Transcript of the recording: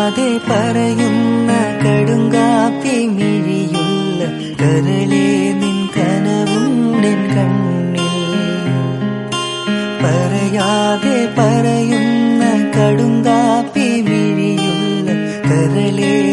പറയാതെ പറയുന്ന കടുങ്കാപ്പി മിഴിയുള്ള കരളേ നിൻ കനവുണ്ടെൻ കണ്ണിൽ പറയാതെ പറയുന്ന കടുങ്കാപ്പി മിഴിയുള്ള കരളേ